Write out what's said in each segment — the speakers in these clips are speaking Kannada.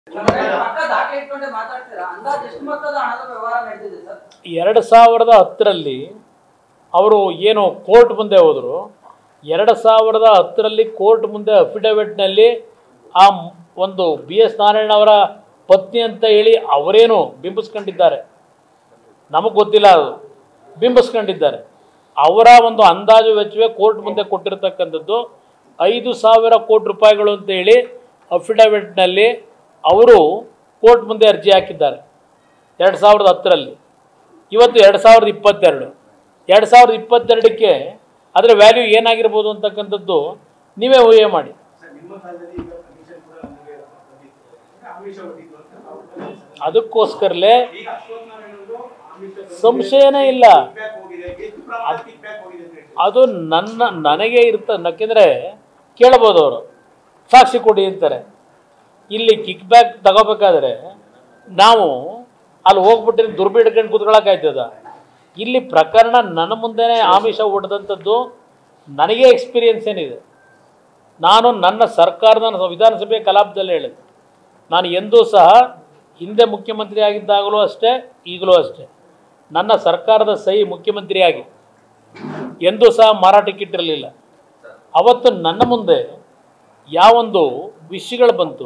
ಪಕ್ಕ ದಾಖಲೆ ಇಟ್ಕೊಂಡೆ ಮಾತಾಡ್ತೀರಾ ಅಂದಾಜ್ ಎಷ್ಟು ಮೊತ್ತದ ಹಣದ ವ್ಯವಹಾರ ನಡೆದಿದೆ ಸರ್ ಎರಡು ಸಾವಿರದ ಹತ್ತರಲ್ಲಿ ಅವರು ಏನು ಕೋರ್ಟ್ ಮುಂದೆ ಹೋದರು ಎರಡು ಸಾವಿರದ ಹತ್ತರಲ್ಲಿ ಕೋರ್ಟ್ ಮುಂದೆ ಅಫಿಡವಿಟ್ನಲ್ಲಿ ಆ ಮ್- ಒಂದು ಬಿ ಎಸ್ ನಾರಾಯಣ ಅವರ ಪತ್ನಿ ಅಂತ ಹೇಳಿ ಅವರೇನು ಬಿಂಬಿಸ್ಕೊಂಡಿದ್ದಾರೆ ನಮಗೆ ಗೊತ್ತಿಲ್ಲ ಅದು ಬಿಂಬಿಸ್ಕೊಂಡಿದ್ದಾರೆ ಅವರ ಒಂದು ಅಂದಾಜು ವೆಚ್ಚವೇ ಕೋರ್ಟ್ ಮುಂದೆ ಕೊಟ್ಟಿರ್ತಕ್ಕಂಥದ್ದು ಐದು ಸಾವಿರ ಕೋಟಿ ರೂಪಾಯಿಗಳು ಅಂತ ಹೇಳಿ ಅಫಿಡವಿಟ್ನಲ್ಲಿ ಅವರು ಕೋರ್ಟ್ ಮುಂದೆ ಅರ್ಜಿ ಹಾಕಿದ್ದಾರೆ ಎರಡು ಸಾವಿರದ ಹತ್ತರಲ್ಲಿ ಇವತ್ತು ಎರಡು ಸಾವಿರದ ಇಪ್ಪತ್ತೆರಡು ಎರಡು ಸಾವಿರದ ಇಪ್ಪತ್ತೆರಡಕ್ಕೆ ಅದರ ವ್ಯಾಲ್ಯೂ ಏನಾಗಿರ್ಬೋದು ಅಂತಕ್ಕಂಥದ್ದು ನೀವೇ ಊಹೆ ಮಾಡಿ ಸರ್, ನಿಮ್ಮ ಕಾಲದಲ್ಲಿ ಈಗ ಕಮಿಷನ್ ಕೂಡ ನಮಗೆ ಬಂದಿತ್ತು. ಆಮಿಷ ಒಡ್ಡಿದ್ದು ಅಂತ ನಾವು ಬಂದಿದ್ದೀವಿ. ಅದಕ್ಕೋಸ್ಕರಲೇ ಈಗ ಅಶ್ವಥ್ ನಾರಾಯಣ ಅವರು ಆಮಿಷ ಬಂದಿದೆ, ಸಂಶಯನೇ ಇಲ್ಲ. kickback ಹೋಗಿದೆ ಎಷ್ಟು ಪ್ರಮಾಣದ kickback ಹೋಗಿದೆ ಅಂತ ಹೇಳ್ತೀವಿ ಅದು ನನ್ನ ನನಗೆ ಇರ್ತ ಯಾಕೆಂದರೆ ಕೇಳ್ಬೋದು ಅವರು ಸಾಕ್ಷಿ ಕೊಡಿ ಅಂತಾರೆ ಇಲ್ಲಿ ಕಿಕ್ ಬ್ಯಾಕ್ ತಗೋಬೇಕಾದ್ರೆ ನಾವು ಅಲ್ಲಿ ಹೋಗ್ಬಿಟ್ಟು ದುರ್ಬಿ ಹಿಡ್ಕೊಂಡು ಕೂತ್ಕೊಳ್ಳೋಕ್ಕಾಯ್ತದ ಇಲ್ಲಿ ಪ್ರಕರಣ ನನ್ನ ಮುಂದೆನೇ ಆಮಿಷ ಹೊಡೆದಂಥದ್ದು ನನಗೆ ಎಕ್ಸ್ಪೀರಿಯನ್ಸ್ ಏನಿದೆ ನಾನು ನನ್ನ ಸರ್ಕಾರದ ವಿಧಾನಸಭೆ ಕಲಾಪದಲ್ಲಿ ಹೇಳಿದೆ ನಾನು ಎಂದೂ ಸಹ ಹಿಂದೆ ಮುಖ್ಯಮಂತ್ರಿ ಆಗಿದ್ದಾಗಲೂ ಅಷ್ಟೇ ಈಗಲೂ ಅಷ್ಟೇ ನನ್ನ ಸರ್ಕಾರದ ಸಹಿ ಮುಖ್ಯಮಂತ್ರಿಯಾಗಿ ಎಂದೂ ಸಹ ಮಾರಾಟಕ್ಕಿಟ್ಟಿರಲಿಲ್ಲ ಅವತ್ತು ನನ್ನ ಮುಂದೆ ಯಾವೊಂದು ವಿಷಯಗಳು ಬಂತು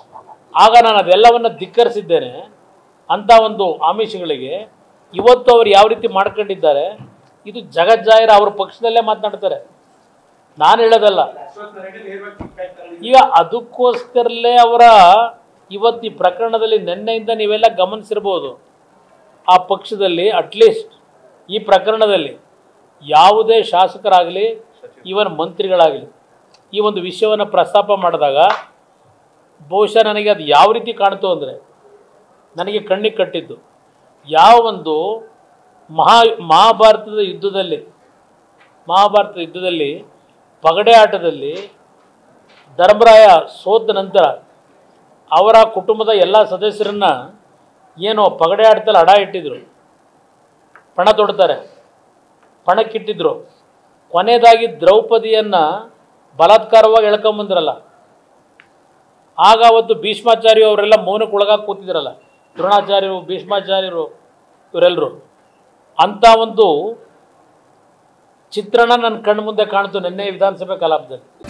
ಆಗ ನಾನು ಅದೆಲ್ಲವನ್ನು ಧಿಕ್ಕರಿಸಿದ್ದೇನೆ ಅಂಥ ಒಂದು ಆಮಿಷಗಳಿಗೆ ಇವತ್ತು ಅವರು ಯಾವ ರೀತಿ ಮಾಡ್ಕೊಂಡಿದ್ದಾರೆ ಇದು ಜಗಜ್ಜಾಹಿರ ಅವ್ರ ಪಕ್ಷದಲ್ಲೇ ಮಾತನಾಡ್ತಾರೆ ನಾನು ಹೇಳೋದಲ್ಲ ಅಶ್ವಥ್ ನಾರಾಯಣ ನೇರವಾಗಿ kickback ತಗೊಂಡಿದ್ದು. ಈಗ ಅದಕ್ಕೋಸ್ಕರಲೇ ಅವರ ಇವತ್ತು ಈ ಪ್ರಕರಣದಲ್ಲಿ ನಿನ್ನೆಯಿಂದ ನೀವೆಲ್ಲ ಗಮನಿಸಿರ್ಬೋದು ಆ ಪಕ್ಷದಲ್ಲಿ ಅಟ್ಲೀಸ್ಟ್ ಈ ಪ್ರಕರಣದಲ್ಲಿ ಯಾವುದೇ ಶಾಸಕರಾಗಲಿ ಇವನ್ ಮಂತ್ರಿಗಳಾಗಲಿ ಈ ಒಂದು ವಿಷಯವನ್ನು ಪ್ರಸ್ತಾಪ ಮಾಡಿದಾಗ ಬಹುಶಃ ನನಗೆ ಅದು ಯಾವ ರೀತಿ ಕಾಣ್ತು ಅಂದರೆ ನನಗೆ ಕಣ್ಣಿಗೆ ಕಟ್ಟಿದ್ದು ಯಾವ ಒಂದು ಮಹಾ ಮಹಾಭಾರತದ ಯುದ್ಧದಲ್ಲಿ ಮಹಾಭಾರತದ ಯುದ್ಧದಲ್ಲಿ ಪಗಡೆ ಆಟದಲ್ಲಿ ಧರ್ಮರಾಯ ಸೋತ ನಂತರ ಅವರ ಕುಟುಂಬದ ಎಲ್ಲ ಸದಸ್ಯರನ್ನ ಏನು ಪಗಡೆ ಆಟದಲ್ಲಿ ಅಡ ಇಟ್ಟಿದ್ರು ಪಣ ತೊಡ್ತಾರೆ ಪಣಕ್ಕಿಟ್ಟಿದ್ರು ಕೊನೆಯದಾಗಿ ದ್ರೌಪದಿಯನ್ನು ಬಲಾತ್ಕಾರವಾಗಿ ಎಳ್ಕೊಂಬಂದ್ರಲ್ಲ ಆಗ ಅವತ್ತು ಭೀಷ್ಮಾಚಾರ್ಯ ಅವರೆಲ್ಲ ಮೌನಕ್ಕೆ ಒಳಗಾಗಿ ಕೂತಿದ್ರಲ್ಲ ದ್ರೋಣಾಚಾರ್ಯರು ಭೀಷ್ಮಾಚಾರ್ಯರು ಇವರೆಲ್ಲರೂ ಅಂಥ ಒಂದು ಚಿತ್ರಣ ನನ್ನ ಕಣ್ಣು ಮುಂದೆ ಕಾಣ್ತು ನಿನ್ನೆ ವಿಧಾನಸಭೆ ಕಲಾಪದಲ್ಲಿ